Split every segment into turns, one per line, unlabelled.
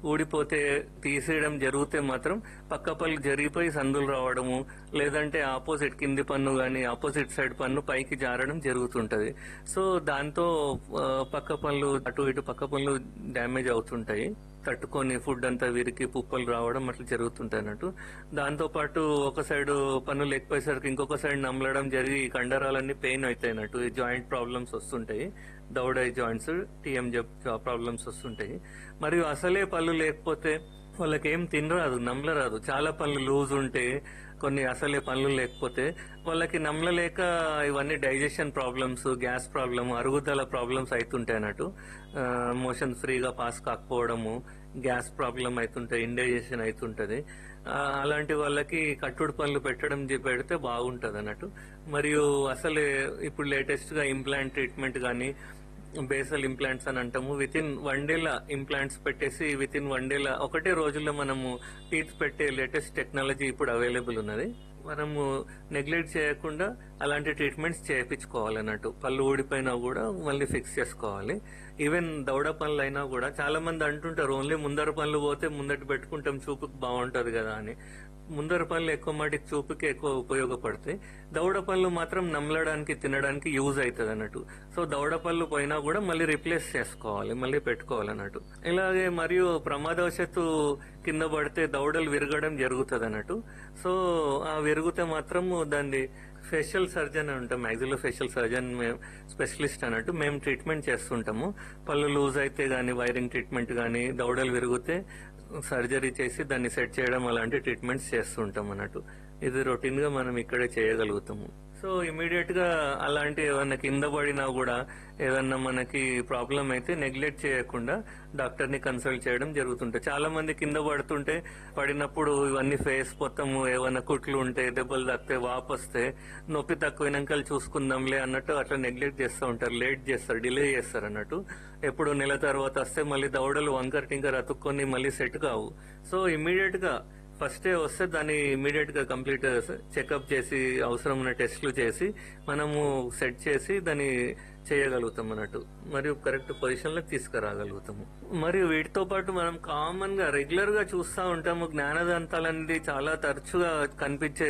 ఊడిపోతే తీసేయడం జరిగితే మాత్రం పక్క పళ్ళు జరిగిపోయి సందులు రావడము లేదంటే ఆపోజిట్ కింది పన్ను గాని ఆపోజిట్ సైడ్ పన్ను పైకి జారడం జరుగుతుంటది సో దాంతో ఆ, పక్క పళ్ళు అటు ఇటు పక్క పళ్ళు డ్యామేజ్ అవుతుంటాయి తట్టుకొని ఫుడ్ అంతా విరికి పుప్పలు రావడం అట్లా జరుగుతుంటాయి అన్నట్టు దాంతో పాటు ఒక సైడ్ పన్ను లేకపోయేసరికి ఇంకొక సైడ్ నమలడం జరిగి ఈ కండరాలన్నీ పెయిన్ అవుతాయి అన్నట్టు జాయింట్ ప్రాబ్లమ్స్ వస్తుంటాయి దౌడై జాయింట్స్ టీఎం ప్రాబ్లమ్స్ వస్తుంటాయి మరియు అసలే పళ్ళు లేకపోతే వాళ్ళకి ఏం తినరాదు నమలరాదు చాలా పళ్ళు లూజ్ ఉంటే కొన్ని అసలే పనులు లేకపోతే వాళ్ళకి నమ్మలేక ఇవన్నీ డైజెషన్ ప్రాబ్లమ్స్ గ్యాస్ ప్రాబ్లమ్ అరుగుదల ప్రాబ్లమ్స్ అవుతుంటాయి అన్నట్టు మోషన్ ఫ్రీగా పాస్ కాకపోవడము గ్యాస్ ప్రాబ్లం అవుతుంటాయి ఇండైజెషన్ అవుతుంటది ఆ, అలాంటి వాళ్ళకి కట్టుడు పనులు పెట్టడం జే- పెడితే బాగుంటది అన్నట్టు మరియు అసలే ఇప్పుడు లేటెస్ట్ గా ఇంప్లాంట్ ట్రీట్మెంట్ కానీ బేసల్ ఇంప్లాంట్స్ అని అంటాము విత్ ఇన్ వన్ డేల ఇంప్లాంట్స్ పెట్టేసి విత్ ఇన్ వన్ డేల ఒకటే రోజుల్లో మనము టీత్ పెట్టే లేటెస్ట్ టెక్నాలజీ ఇప్పుడు అవైలబుల్ ఉన్నది మనము నెగ్లెక్ట్ చేయకుండా అలాంటి ట్రీట్మెంట్స్ చేయించుకోవాలన్నట్టు పళ్ళు ఊడిపోయినా కూడా మళ్ళీ ఫిక్స్ చేసుకోవాలి ఈవెన్ దౌడ పనులు అయినా కూడా చాలా మంది అంటుంటారు ఓన్లీ ముందర పనులు పోతే ముందట పెట్టుకుంటాం చూపుకి బాగుంటది కదా అని ముందర పనులు ఎక్కువ మటుకు చూపుకి ఎక్కువ ఉపయోగపడతాయి దౌడ పళ్ళు మాత్రం నమలడానికి తినడానికి యూజ్ అవుతుంది అన్నట్టు సో దౌడ పళ్ళు పోయినా కూడా మళ్ళీ రిప్లేస్ చేసుకోవాలి మళ్ళీ పెట్టుకోవాలి అన్నట్టు ఇలాగే మరియు ప్రమాదవశత్తు కింద పడితే దౌడలు విరగడం జరుగుతుంది అన్నట్టు సో ఆ విరిగితే మాత్రం దాన్ని ఫేషియల్ సర్జన్ అని ఉంటాం మ్యాక్సిలో ఫేషియల్ సర్జన్ మేము స్పెషలిస్ట్ అన్నట్టు మేము ట్రీట్మెంట్ చేస్తుంటాము పళ్ళు లూజ్ అయితే గానీ వైరింగ్ ట్రీట్మెంట్ గానీ దౌడలు విరిగితే సర్జరీ చేసి దాన్ని సెట్ చేయడం అలాంటి ట్రీట్మెంట్స్ చేస్తుంటాం అన్నట్టు ఇది రొటీన్ గా మనం ఇక్కడే చేయగలుగుతాము సో ఇమీడియట్ గా అలాంటి ఏదన్నా కింద పడినా కూడా ఏదన్నా మనకి ప్రాబ్లం అయితే నెగ్లెక్ట్ చేయకుండా డాక్టర్ ని కన్సల్ట్ చేయడం జరుగుతుంటాయి చాలా మంది కింద పడుతుంటే పడినప్పుడు ఇవన్నీ ఫేస్ మొత్తము ఏమైనా కుట్లు ఉంటే దెబ్బలు తాకితే వాపు వస్తే నొప్పి తక్కువైనాక చూసుకుందాంలే అన్నట్టు అట్లా నెగ్లెక్ట్ చేస్తూ ఉంటారు లేట్ చేస్తారు డిలే చేస్తారు అన్నట్టు ఎప్పుడు నెల తర్వాత వస్తే మళ్ళీ దవడలు వంకర్ టింకర్ అతుక్కొని మళ్ళీ సెట్ కావు సో ఇమీడియట్ గా ఫస్ట్ డే వస్తే దాన్ని ఇమీడియట్ గా కంప్లీట్ చెకప్ చేసి అవసరం ఉన్న టెస్ట్లు చేసి మనము సెట్ చేసి దాన్ని చేయగలుగుతాం అన్నట్టు మరియు కరెక్ట్ పొజిషన్ లో తీసుకురాగలుగుతాము మరియు వీటితో పాటు మనం కామన్ గా రెగ్యులర్ గా చూస్తూ ఉంటాము జ్ఞానదంతాలు అనేది చాలా తరచుగా కనిపించే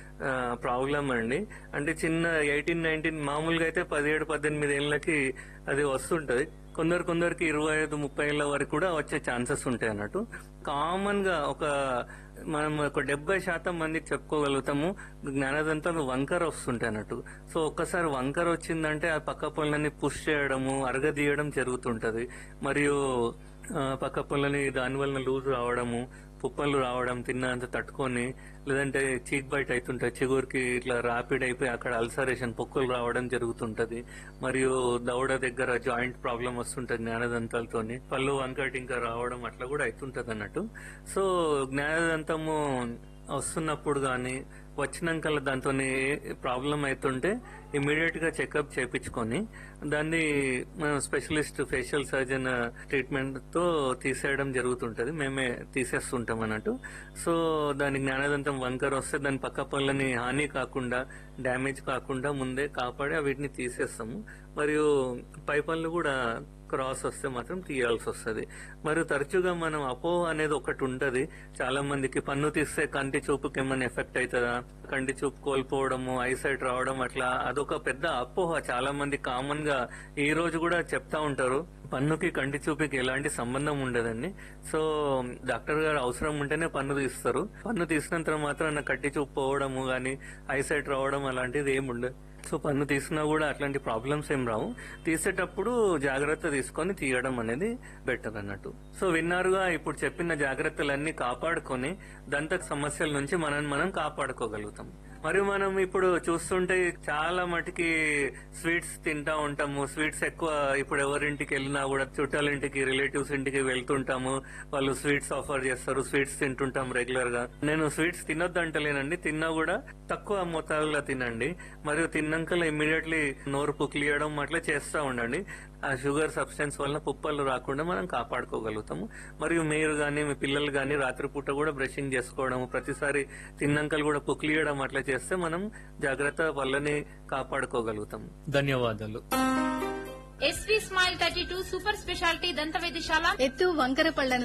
ప్రాబ్లం అండి అంటే చిన్న ఎయిటీన్ నైన్టీన్ మామూలుగా అయితే పదిహేడు పద్దెనిమిది ఏళ్ళకి అది వస్తుంటది కొందరు కొందరికి ఇరవై ఐదు ముప్పై ఏళ్ళ వరకు కూడా వచ్చే ఛాన్సెస్ ఉంటాయి అన్నట్టు కామన్ గా ఒక మనం ఒక డెబ్బై శాతం మందికి చెప్పుకోగలుగుతాము జ్ఞానదంతాలు వంకర వస్తుంటాయి అన్నట్టు సో ఒక్కసారి వంకర వచ్చిందంటే ఆ పక్క పనులని పుష్ చేయడము అరగదీయడం జరుగుతుంటది మరియు ఆ, పక్క పనులని దాని వలన లూజ్ రావడము పుప్పలు రావడం తిన్నంత తట్టుకొని లేదంటే చీక్ బైట్ అవుతుంటాయి చిగురికి ఇట్లా ర్యాపిడ్ అయిపోయి అక్కడ అల్సరేషన్ పొక్కులు రావడం జరుగుతుంటది మరియు దవడ దగ్గర జాయింట్ ప్రాబ్లం వస్తుంటది జ్ఞానదంతాలతోని పళ్ళు వంకటి ఇంకా రావడం అట్లా కూడా అవుతుంటది అన్నట్టు సో జ్ఞానదంతము వస్తున్నప్పుడు గాని వచ్చినాక దాంతో ప్రాబ్లం అవుతుంటే ఇమీడియట్ గా చెకప్ చేపించుకొని దాన్ని మనం స్పెషలిస్ట్ ఫేషియల్ సర్జన్ ట్రీట్మెంట్ తో తీసేయడం జరుగుతుంటది మేమే తీసేస్తుంటాం అన్నట్టు సో దాని జ్ఞానదంతం వంకర వస్తే దాని పక్క పళ్ళని హాని కాకుండా డ్యామేజ్ కాకుండా ముందే కాపాడి వీటిని తీసేస్తాము మరియు పై పళ్ళు కూడా క్రాస్ వస్తే మాత్రం తీయాల్సి వస్తుంది మరియు తరచుగా మనం అపోహ అనేది ఒకటి ఉంటది చాలా మందికి పన్ను తీస్తే కంటి చూపుకి ఏమైనా ఎఫెక్ట్ అవుతుందా కంటి చూపు కోల్పోవడము ఐసైట్ రావడం అట్లా అదొక పెద్ద అపోహ చాలా మంది కామన్ గా ఈ రోజు కూడా చెప్తా ఉంటారు పన్నుకి కంటి చూపుకి ఎలాంటి సంబంధం ఉండదండి సో డాక్టర్ గారు అవసరం ఉంటేనే పన్ను తీస్తారు పన్ను తీసినంత మాత్రాన కట్టి చూపు పోవడము గానీ ఐసైట్ రావడం అలాంటిది ఏమి ఉండదు సో పన్ను తీసినా కూడా అట్లాంటి ప్రాబ్లమ్స్ ఏం రావు తీసేటప్పుడు జాగ్రత్త తీసుకొని తీయడం అనేది బెటర్ అన్నట్టు సో విన్నారుగా ఇప్పుడు చెప్పిన జాగ్రత్తలన్నీ కాపాడుకొని దంత సమస్యల నుంచి మనం మనం కాపాడుకోగలుగుతాం మరియు మనం ఇప్పుడు చూస్తుంటే చాలా మటుకి స్వీట్స్ తింటా ఉంటాము స్వీట్స్ ఎక్కువ ఇప్పుడు ఎవరింటికి వెళ్ళినా కూడా చుట్టాల ఇంటికి రిలేటివ్స్ ఇంటికి వెళ్తుంటాము వాళ్ళు స్వీట్స్ ఆఫర్ చేస్తారు స్వీట్స్ తింటుంటాం రెగ్యులర్ గా నేను స్వీట్స్ తినొద్దు అంటలేనండి తిన్నా కూడా తక్కువ మోతాదులో తినండి మరియు తిన్నాక ఇమ్మీడియట్లీ నోరు పుక్లియడం అట్లా చేస్తూ ఉండండి ఆ షుగర్ సబ్స్టెన్స్ వలన పుప్పలు రాకుండా మనం కాపాడుకోగలుగుతాము మరియు మీరు గానీ మీ పిల్లలు గానీ రాత్రిపూట కూడా బ్రషింగ్ చేసుకోవడం ప్రతిసారి తిన్నాకలు కూడా పుక్లియడం అట్లా చేస్తే మనం జాగ్రత్త పళ్ళని కాపాడుకోగలుగుతాం ధన్యవాదాలు
S V smile thirty two super speciality దంత వైద్యశాల
ఎత్తు వంకర పళ్లను